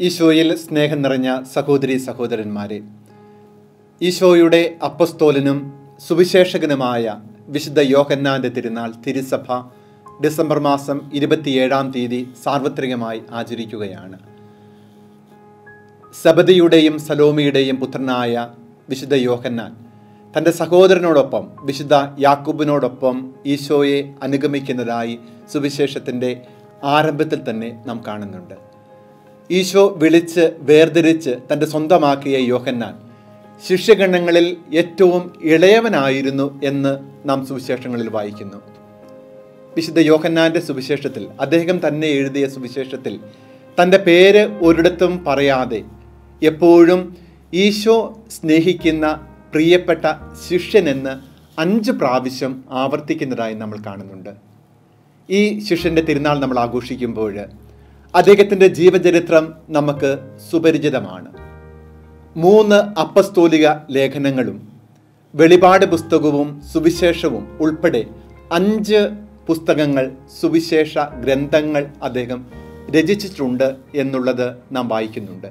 ഈശോയിൽ സ്നേഹം നിറഞ്ഞ സഹോദരി സഹോദരന്മാരെ ഈശോയുടെ അപ്പസ്തോലനും സുവിശേഷകനുമായ വിശുദ്ധ യോഹന്നാന്റെ തിരുനാൾ തിരുസഭ ഡിസംബർ മാസം ഇരുപത്തിയേഴാം തീയതി സാർവത്രികമായി ആചരിക്കുകയാണ് സബദിയുടെയും സലോമിയുടെയും പുത്രനായ വിശുദ്ധ യോഹന്നാൻ തൻ്റെ സഹോദരനോടൊപ്പം വിശുദ്ധ യാക്കൂബിനോടൊപ്പം ഈശോയെ അനുഗമിക്കുന്നതായി സുവിശേഷത്തിൻ്റെ ആരംഭത്തിൽ തന്നെ നാം കാണുന്നുണ്ട് ഈശോ വിളിച്ച് വേർതിരിച്ച് തൻ്റെ സ്വന്തമാക്കിയ യോഹന്നാൻ ശിഷ്യഗണങ്ങളിൽ ഏറ്റവും ഇളയവനായിരുന്നു എന്ന് നാം സുവിശേഷങ്ങളിൽ വായിക്കുന്നു വിശുദ്ധ യോഹന്നാന്റെ സുവിശേഷത്തിൽ അദ്ദേഹം തന്നെ എഴുതിയ സുവിശേഷത്തിൽ തൻ്റെ പേര് ഒരിടത്തും പറയാതെ എപ്പോഴും ഈശോ സ്നേഹിക്കുന്ന പ്രിയപ്പെട്ട ശിഷ്യനെന്ന് അഞ്ച് പ്രാവശ്യം ആവർത്തിക്കുന്നതായി നമ്മൾ കാണുന്നുണ്ട് ഈ ശിഷ്യന്റെ തിരുനാൾ നമ്മൾ ആഘോഷിക്കുമ്പോൾ അദ്ദേഹത്തിൻ്റെ ജീവചരിത്രം നമുക്ക് സുപരിചിതമാണ് മൂന്ന് അപ്പസ്തോലിക ലേഖനങ്ങളും വെളിപാട് പുസ്തകവും സുവിശേഷവും ഉൾപ്പെടെ അഞ്ച് പുസ്തകങ്ങൾ സുവിശേഷ ഗ്രന്ഥങ്ങൾ അദ്ദേഹം രചിച്ചിട്ടുണ്ട് എന്നുള്ളത് നാം വായിക്കുന്നുണ്ട്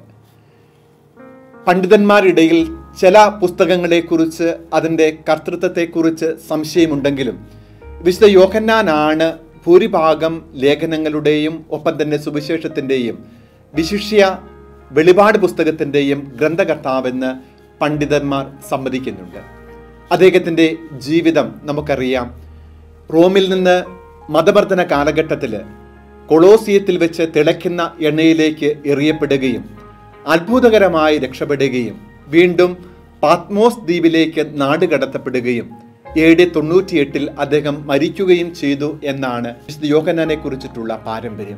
പണ്ഡിതന്മാരിടയിൽ ചില പുസ്തകങ്ങളെക്കുറിച്ച് അതിൻ്റെ കർത്തൃത്വത്തെക്കുറിച്ച് സംശയമുണ്ടെങ്കിലും വിശുദ്ധ യോഹന്നാനാണ് ഭൂരിഭാഗം ലേഖനങ്ങളുടെയും ഒപ്പം തന്നെ സുവിശേഷത്തിൻ്റെയും വിശിഷ്യ വെളിപാട് പുസ്തകത്തിൻ്റെയും ഗ്രന്ഥകർത്താവെന്ന് പണ്ഡിതന്മാർ സമ്മതിക്കുന്നുണ്ട് അദ്ദേഹത്തിൻ്റെ ജീവിതം നമുക്കറിയാം റോമിൽ നിന്ന് മതവർദ്ധന കാലഘട്ടത്തിൽ കൊളോസിയത്തിൽ വെച്ച് തിളയ്ക്കുന്ന എണ്ണയിലേക്ക് എറിയപ്പെടുകയും അത്ഭുതകരമായി രക്ഷപ്പെടുകയും വീണ്ടും പാത്മോസ് ദ്വീപിലേക്ക് നാടുകടത്തപ്പെടുകയും എ ഡി തൊണ്ണൂറ്റിയെട്ടിൽ അദ്ദേഹം മരിക്കുകയും ചെയ്തു എന്നാണ് വിശുദ്ധ യോഹന്നാനെ കുറിച്ചിട്ടുള്ള പാരമ്പര്യം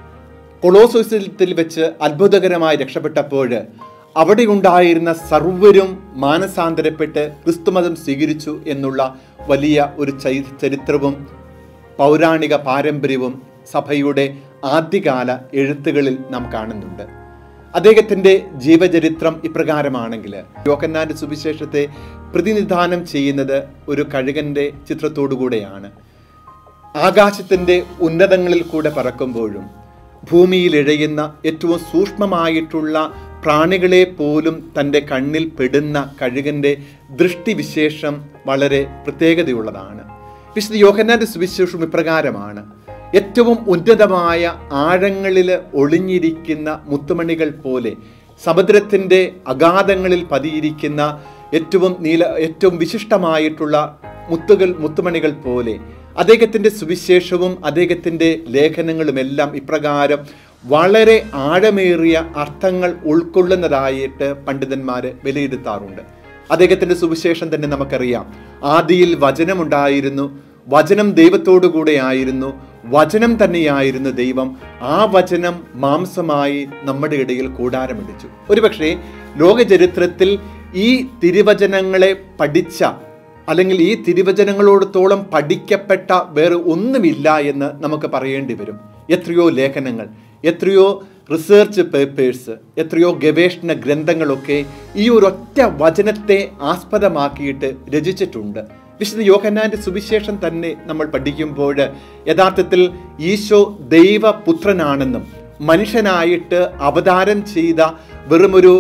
കൊളോസോസിൽ വെച്ച് അത്ഭുതകരമായി രക്ഷപ്പെട്ടപ്പോൾ അവിടെ ഉണ്ടായിരുന്ന സർവരും മാനസാന്തരപ്പെട്ട് ക്രിസ്തുമതം സ്വീകരിച്ചു എന്നുള്ള വലിയ ഒരു ചരിത്രവും പൗരാണിക പാരമ്പര്യവും സഭയുടെ ആദ്യകാല എഴുത്തുകളിൽ നാം കാണുന്നുണ്ട് അദ്ദേഹത്തിൻ്റെ ജീവചരിത്രം ഇപ്രകാരമാണെങ്കിൽ യോഹന്നാന്റെ സുവിശേഷത്തെ പ്രതിനിധാനം ചെയ്യുന്നത് ഒരു കഴുകന്റെ ചിത്രത്തോടുകൂടെയാണ് ആകാശത്തിൻ്റെ ഉന്നതങ്ങളിൽ കൂടെ പറക്കുമ്പോഴും ഭൂമിയിൽ ഇഴയുന്ന ഏറ്റവും സൂക്ഷ്മമായിട്ടുള്ള പ്രാണികളെ പോലും തൻ്റെ കണ്ണിൽ പെടുന്ന കഴുകൻ്റെ ദൃഷ്ടിവിശേഷം വളരെ പ്രത്യേകതയുള്ളതാണ് വിശുദ്ധ യോഹന്നാന്റെ സുവിശേഷം ഇപ്രകാരമാണ് ഏറ്റവും ഉന്നതമായ ആഴങ്ങളിൽ ഒളിഞ്ഞിരിക്കുന്ന മുത്തുമണികൾ പോലെ സമുദ്രത്തിൻ്റെ അഗാധങ്ങളിൽ പതിയിരിക്കുന്ന ഏറ്റവും നീല ഏറ്റവും വിശിഷ്ടമായിട്ടുള്ള മുത്തുകൾ മുത്തുമണികൾ പോലെ അദ്ദേഹത്തിൻ്റെ സുവിശേഷവും അദ്ദേഹത്തിൻ്റെ ലേഖനങ്ങളുമെല്ലാം ഇപ്രകാരം വളരെ ആഴമേറിയ അർത്ഥങ്ങൾ ഉൾക്കൊള്ളുന്നതായിട്ട് പണ്ഡിതന്മാർ വിലയിരുത്താറുണ്ട് അദ്ദേഹത്തിൻ്റെ സുവിശേഷം തന്നെ നമുക്കറിയാം ആദിയിൽ വചനമുണ്ടായിരുന്നു വചനം ദൈവത്തോടു കൂടെ ആയിരുന്നു വചനം തന്നെയായിരുന്നു ദൈവം ആ വചനം മാംസമായി നമ്മുടെ ഇടയിൽ കൂടാരമിടിച്ചു ഒരുപക്ഷെ ലോക ചരിത്രത്തിൽ ഈ തിരുവചനങ്ങളെ പഠിച്ച അല്ലെങ്കിൽ ഈ തിരുവചനങ്ങളോടത്തോളം പഠിക്കപ്പെട്ട വേറെ ഒന്നുമില്ല എന്ന് നമുക്ക് പറയേണ്ടി വരും എത്രയോ ലേഖനങ്ങൾ എത്രയോ റിസർച്ച് പേപ്പേഴ്സ് എത്രയോ ഗവേഷണ ഗ്രന്ഥങ്ങളൊക്കെ ഈ ഒരൊറ്റ വചനത്തെ ആസ്പദമാക്കിയിട്ട് രചിച്ചിട്ടുണ്ട് വിശുദ്ധ യോഹന്നാന്റെ സുവിശേഷം തന്നെ നമ്മൾ പഠിക്കുമ്പോൾ യഥാർത്ഥത്തിൽ ഈശോ ദൈവപുത്രനാണെന്നും മനുഷ്യനായിട്ട് അവതാരം ചെയ്ത വെറുമൊരു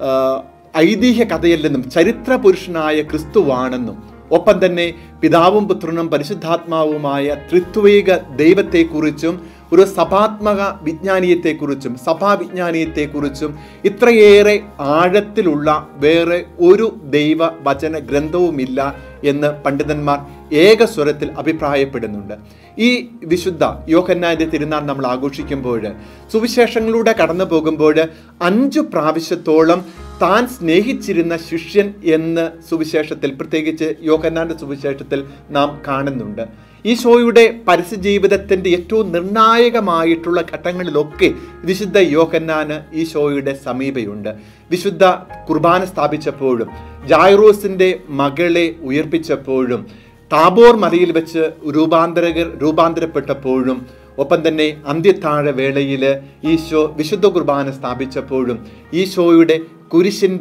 ഐതിഹ്യ കഥയല്ലെന്നും ചരിത്ര പുരുഷനായ ക്രിസ്തുവാണെന്നും ഒപ്പം തന്നെ പിതാവും പുത്രനും പരിശുദ്ധാത്മാവുമായ ത്രിത്വേക ദൈവത്തെക്കുറിച്ചും ഒരു സഭാത്മക വിജ്ഞാനീയത്തെക്കുറിച്ചും സഭാവിജ്ഞാനീയത്തെക്കുറിച്ചും ഇത്രയേറെ ആഴത്തിലുള്ള വേറെ ഒരു ദൈവ വചന ഗ്രന്ഥവുമില്ല എന്ന് പണ്ഡിതന്മാർ ഏകസ്വരത്തിൽ അഭിപ്രായപ്പെടുന്നുണ്ട് ഈ വിശുദ്ധ യോഹന്നാന്റെ തിരുനാൾ നമ്മൾ ആഘോഷിക്കുമ്പോൾ സുവിശേഷങ്ങളിലൂടെ കടന്നു പോകുമ്പോൾ അഞ്ചു പ്രാവശ്യത്തോളം താൻ സ്നേഹിച്ചിരുന്ന ശിഷ്യൻ എന്ന് സുവിശേഷത്തിൽ പ്രത്യേകിച്ച് യോഹന്നാന്റെ സുവിശേഷത്തിൽ നാം കാണുന്നുണ്ട് ഈശോയുടെ പരസ്യ ജീവിതത്തിൻ്റെ ഏറ്റവും നിർണായകമായിട്ടുള്ള ഘട്ടങ്ങളിലൊക്കെ വിശുദ്ധ യോഹന്നാന് ഈശോയുടെ സമീപയുണ്ട് വിശുദ്ധ കുർബാന സ്ഥാപിച്ചപ്പോഴും ജായ്റോസിൻ്റെ മകളെ ഉയർപ്പിച്ചപ്പോഴും താബോർ മലയിൽ വെച്ച് രൂപാന്തരകർ രൂപാന്തരപ്പെട്ടപ്പോഴും ഒപ്പം തന്നെ അന്ത്യത്താഴ വേളയിൽ ഈശോ വിശുദ്ധ കുർബാന സ്ഥാപിച്ചപ്പോഴും ഈശോയുടെ കുരിശിൻ്റെ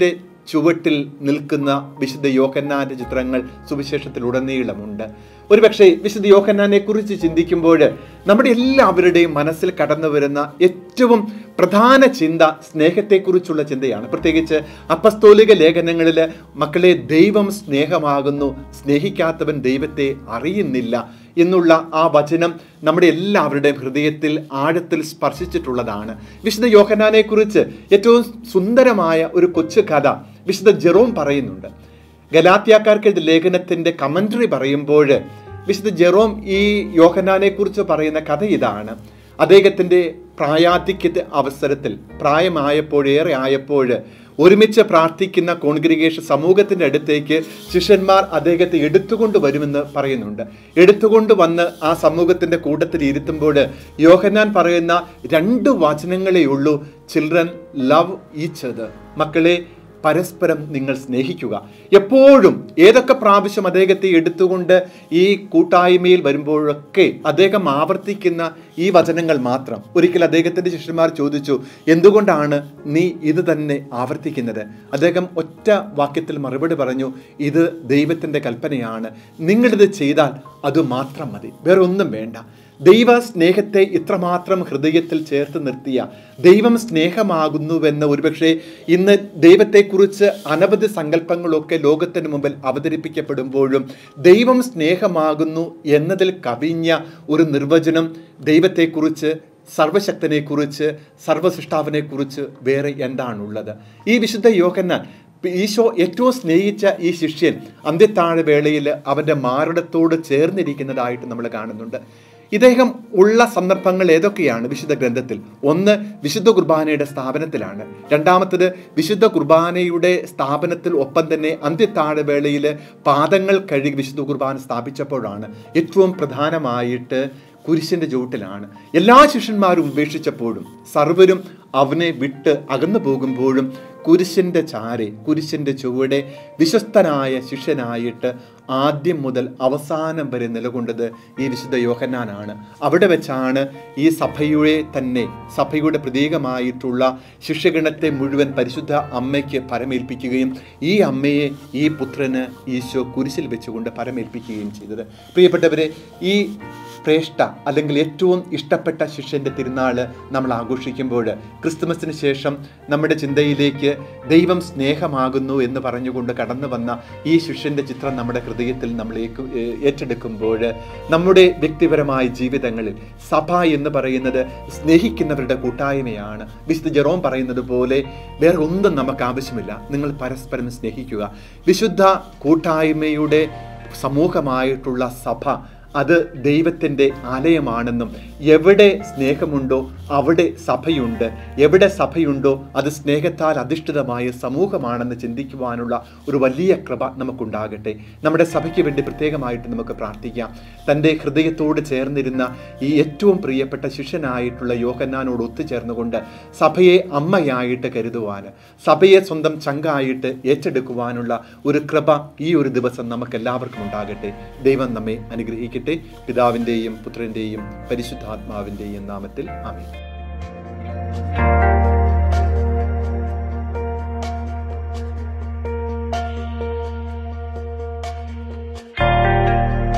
ചുവട്ടിൽ നിൽക്കുന്ന വിശുദ്ധ യോഹന്നാന്റെ ചിത്രങ്ങൾ സുവിശേഷത്തിലുടനീളമുണ്ട് ഒരുപക്ഷെ വിശുദ്ധ യോഹന്നാനെ കുറിച്ച് ചിന്തിക്കുമ്പോൾ നമ്മുടെ എല്ലാവരുടെയും മനസ്സിൽ കടന്നു വരുന്ന ഏറ്റവും പ്രധാന ചിന്ത സ്നേഹത്തെക്കുറിച്ചുള്ള ചിന്തയാണ് പ്രത്യേകിച്ച് അപ്പസ്തോലിക ലേഖനങ്ങളിൽ മക്കളെ ദൈവം സ്നേഹമാകുന്നു സ്നേഹിക്കാത്തവൻ ദൈവത്തെ അറിയുന്നില്ല എന്നുള്ള ആ വചനം നമ്മുടെ എല്ലാവരുടെയും ഹൃദയത്തിൽ ആഴത്തിൽ സ്പർശിച്ചിട്ടുള്ളതാണ് വിശുദ്ധ യോഹന്നാനെ കുറിച്ച് ഏറ്റവും സുന്ദരമായ ഒരു കൊച്ചു കഥ വിശുദ്ധ ജെറോം പറയുന്നുണ്ട് ഗലാത്യാക്കാർക്ക് എഴുതിയ ലേഖനത്തിന്റെ കമന്ററി പറയുമ്പോൾ വിശുദ്ധ ജെറോം ഈ യോഹനാനെ കുറിച്ച് പറയുന്ന കഥ ഇതാണ് അദ്ദേഹത്തിന്റെ പ്രായാധിക്യത്തെ അവസരത്തിൽ പ്രായമായപ്പോൾ ഏറെ ആയപ്പോൾ ഒരുമിച്ച് പ്രാർത്ഥിക്കുന്ന കോൺഗ്രിഗേഷൻ സമൂഹത്തിന്റെ അടുത്തേക്ക് ശിഷ്യന്മാർ അദ്ദേഹത്തെ എടുത്തുകൊണ്ട് വരുമെന്ന് പറയുന്നുണ്ട് എടുത്തുകൊണ്ട് വന്ന് ആ സമൂഹത്തിന്റെ കൂട്ടത്തിൽ ഇരുത്തുമ്പോൾ യോഹന്നാൻ പറയുന്ന രണ്ട് വചനങ്ങളേ ഉള്ളൂ ചിൽഡ്രൻ ലവ് ഈച്ച് അത് മക്കളെ പരസ്പരം നിങ്ങൾ സ്നേഹിക്കുക എപ്പോഴും ഏതൊക്കെ പ്രാവശ്യം അദ്ദേഹത്തെ എടുത്തുകൊണ്ട് ഈ കൂട്ടായ്മയിൽ വരുമ്പോഴൊക്കെ അദ്ദേഹം ആവർത്തിക്കുന്ന ഈ വചനങ്ങൾ മാത്രം ഒരിക്കൽ അദ്ദേഹത്തിന്റെ ശിഷ്യന്മാർ ചോദിച്ചു എന്തുകൊണ്ടാണ് നീ ഇത് തന്നെ ആവർത്തിക്കുന്നത് അദ്ദേഹം ഒറ്റ വാക്യത്തിൽ മറുപടി പറഞ്ഞു ഇത് ദൈവത്തിന്റെ കൽപ്പനയാണ് നിങ്ങളിത് ചെയ്താൽ അത് മാത്രം മതി വേറെ ഒന്നും വേണ്ട ദൈവ സ്നേഹത്തെ ഇത്രമാത്രം ഹൃദയത്തിൽ ചേർത്ത് നിർത്തിയ ദൈവം സ്നേഹമാകുന്നുവെന്ന് ഒരുപക്ഷെ ഇന്ന് ദൈവത്തെക്കുറിച്ച് അനവധി സങ്കല്പങ്ങളൊക്കെ ലോകത്തിന് മുമ്പിൽ അവതരിപ്പിക്കപ്പെടുമ്പോഴും ദൈവം സ്നേഹമാകുന്നു എന്നതിൽ കവിഞ്ഞ ഒരു നിർവചനം ദൈവത്തെക്കുറിച്ച് സർവശക്തനെക്കുറിച്ച് സർവസൃഷ്ടാവിനെക്കുറിച്ച് വേറെ എന്താണുള്ളത് ഈ വിശുദ്ധ യോഹന്നാൻ ഈശോ ഏറ്റവും സ്നേഹിച്ച ഈ ശിഷ്യൻ അന്ത്യത്താഴ വേളയിൽ അവൻ്റെ മാറിടത്തോട് ചേർന്നിരിക്കുന്നതായിട്ട് നമ്മൾ കാണുന്നുണ്ട് ഇദ്ദേഹം ഉള്ള സന്ദർഭങ്ങൾ ഏതൊക്കെയാണ് വിശുദ്ധ ഗ്രന്ഥത്തിൽ ഒന്ന് വിശുദ്ധ കുർബാനയുടെ സ്ഥാപനത്തിലാണ് രണ്ടാമത്തത് വിശുദ്ധ കുർബാനയുടെ സ്ഥാപനത്തിൽ ഒപ്പം തന്നെ അന്ത്യത്താഴ വേളയിൽ പാദങ്ങൾ കഴുകി വിശുദ്ധ കുർബാന സ്ഥാപിച്ചപ്പോഴാണ് ഏറ്റവും പ്രധാനമായിട്ട് കുരിശിന്റെ ചുവട്ടിലാണ് എല്ലാ ശിഷ്യന്മാരും ഉപേക്ഷിച്ചപ്പോഴും സർവരും അവനെ വിട്ട് അകന്നു പോകുമ്പോഴും കുരിശിന്റെ ചാരെ കുരിശിന്റെ ചുവടെ വിശ്വസ്തനായ ശിഷ്യനായിട്ട് ആദ്യം മുതൽ അവസാനം വരെ നിലകൊണ്ടത് ഈ വിശുദ്ധ യോഹന്നാനാണ് അവിടെ വെച്ചാണ് ഈ സഭയുടെ തന്നെ സഭയുടെ പ്രതീകമായിട്ടുള്ള ശിഷ്യഗണത്തെ മുഴുവൻ പരിശുദ്ധ അമ്മയ്ക്ക് പരമേൽപ്പിക്കുകയും ഈ അമ്മയെ ഈ പുത്രന് ഈശോ കുരിശിൽ വെച്ചുകൊണ്ട് പരമേൽപ്പിക്കുകയും ചെയ്തത് പ്രിയപ്പെട്ടവരെ ഈ ശ്രേഷ്ഠ അല്ലെങ്കിൽ ഏറ്റവും ഇഷ്ടപ്പെട്ട ശിഷ്യന്റെ തിരുനാൾ നമ്മൾ ആഘോഷിക്കുമ്പോൾ ക്രിസ്തുമസിന് ശേഷം നമ്മുടെ ചിന്തയിലേക്ക് ദൈവം സ്നേഹമാകുന്നു എന്ന് പറഞ്ഞുകൊണ്ട് കടന്നു വന്ന ഈ ശിഷ്യന്റെ ചിത്രം നമ്മുടെ ഹൃദയത്തിൽ നമ്മൾ ഏക്കു- ഏ- ഏറ്റെടുക്കുമ്പോൾ നമ്മുടെ വ്യക്തിപരമായ ജീവിതങ്ങളിൽ സഭ എന്ന് പറയുന്നത് സ്നേഹിക്കുന്നവരുടെ കൂട്ടായ്മയാണ് വിശുദ്ധ ജെറോം പറയുന്നത് പോലെ വേറെ ഒന്നും നമുക്ക് ആവശ്യമില്ല നിങ്ങൾ പരസ്പരം സ്നേഹിക്കുക വിശുദ്ധ കൂട്ടായ്മയുടെ സമൂഹമായിട്ടുള്ള സഭ അത് ദൈവത്തിൻ്റെ ആലയമാണെന്നും എവിടെ സ്നേഹമുണ്ടോ അവിടെ സഭയുണ്ട് എവിടെ സഭയുണ്ടോ അത് സ്നേഹത്താൽ അധിഷ്ഠിതമായ സമൂഹമാണെന്ന് ചിന്തിക്കുവാനുള്ള ഒരു വലിയ കൃപ നമുക്കുണ്ടാകട്ടെ നമ്മുടെ സഭയ്ക്ക് വേണ്ടി പ്രത്യേകമായിട്ട് നമുക്ക് പ്രാർത്ഥിക്കാം തൻ്റെ ഹൃദയത്തോട് ചേർന്നിരുന്ന ഈ ഏറ്റവും പ്രിയപ്പെട്ട ശിഷ്യനായിട്ടുള്ള യോഹന്നാനോട് ഒത്തുചേർന്നുകൊണ്ട് സഭയെ അമ്മയായിട്ട് കരുതുവാൻ സഭയെ സ്വന്തം ചങ്കായിട്ട് ഏറ്റെടുക്കുവാനുള്ള ഒരു കൃപ ഈ ഒരു ദിവസം നമുക്ക് എല്ലാവർക്കും ഉണ്ടാകട്ടെ ദൈവം നമ്മെ അനുഗ്രഹിക്കട്ടെ പിതാവിൻ്റെയും പുത്രൻ്റെയും പരിശുദ്ധാത്മാവിൻ്റെയും നാമത്തിൽ ആമേൻ